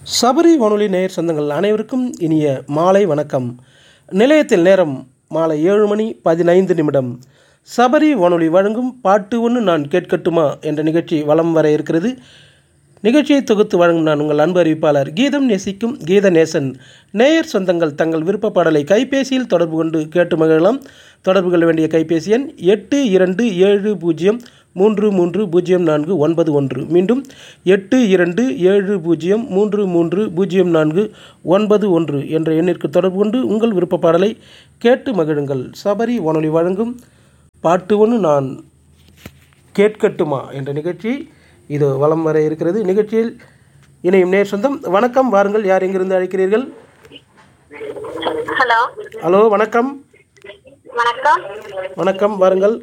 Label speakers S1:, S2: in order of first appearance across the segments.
S1: சபரி வானொலி நேயர் சொந்தங்கள் அனைவருக்கும் இனிய மாலை வணக்கம் நிலையத்தில் நேரம் மாலை ஏழு மணி பதினைந்து நிமிடம் சபரி வானொலி வழங்கும் பாட்டு ஒன்று நான் கேட்கட்டுமா என்ற நிகழ்ச்சி வலம் வர இருக்கிறது நிகழ்ச்சியை தொகுத்து வழங்கும் நான் உங்கள் அன்பு அறிவிப்பாளர் கீதம் நேசிக்கும் கீத நேசன் நேயர் சொந்தங்கள் தங்கள் விருப்ப பாடலை கைபேசியில் தொடர்பு கொண்டு கேட்டு மகிழலாம் தொடர்பு கொள்ள வேண்டிய கைபேசி எண் எட்டு இரண்டு ஏழு பூஜ்ஜியம் மூன்று மூன்று பூஜ்ஜியம் நான்கு ஒன்பது ஒன்று மீண்டும் எட்டு இரண்டு ஏழு பூஜ்ஜியம் மூன்று மூன்று பூஜ்ஜியம் நான்கு ஒன்பது ஒன்று என்ற எண்ணிற்கு தொடர்பு கொண்டு உங்கள் விருப்ப பாடலை கேட்டு மகிழுங்கள் சபரி வானொலி வழங்கும் பாட்டு ஒன்று நான் கேட்கட்டுமா என்ற நிகழ்ச்சி இது வலம் வர இருக்கிறது நிகழ்ச்சியில் இணையும் நேர் சொந்தம் வணக்கம் வாருங்கள் யார் எங்கிருந்து அழைக்கிறீர்கள்
S2: ஹலோ
S1: ஹலோ வணக்கம்
S2: வணக்கம்
S1: வணக்கம் வாருங்கள்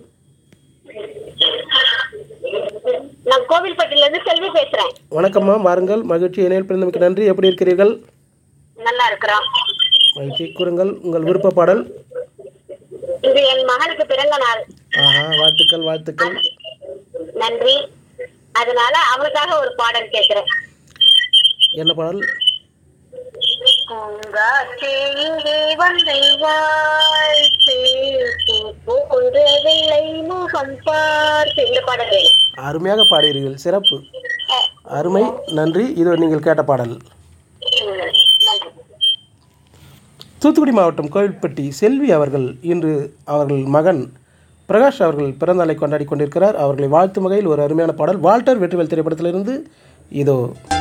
S2: நான் கோவில்பட்டில இருந்து செல்வி பேசுறேன்
S1: வணக்கம்மா வாருங்கள் மகிழ்ச்சி இணையில் பிறந்தமைக்கு நன்றி எப்படி இருக்கிறீர்கள்
S2: நல்லா இருக்கிறோம்
S1: மகிழ்ச்சி கூறுங்கள் உங்கள் விருப்ப பாடல்
S2: இது என் மகளுக்கு பிறந்த நாள்
S1: ஆஹா வாழ்த்துக்கள் வாழ்த்துக்கள்
S2: நன்றி அதனால அவளுக்காக ஒரு பாடல் கேட்கிறேன்
S1: என்ன பாடல்
S2: பூங்காற்றே இங்கே வந்து வாழ்த்து பூ போன்றதில்லை முகம் பார்த்து இந்த பாடல் வேணும்
S1: அருமையாக பாடுகிறீர்கள் சிறப்பு
S2: அஹ்,
S1: அருமை நன்றி இது நீங்கள் கேட்ட பாடல்
S2: உம், நன்றி
S1: தூத்துக்குடி மாவட்டம் கோவில்பட்டி செல்வி அவர்கள் இன்று அவர்கள் மகன் பிரகாஷ் அவர்கள் பிறந்தநாளை கொண்டாடி கொண்டிருக்கிறார் அவர்களை வாழ்த்தும் வகையில் ஒரு அருமையான பாடல் வால்டர் வெற்றிவேல் திரைப்படத்திலிருந்து இதோ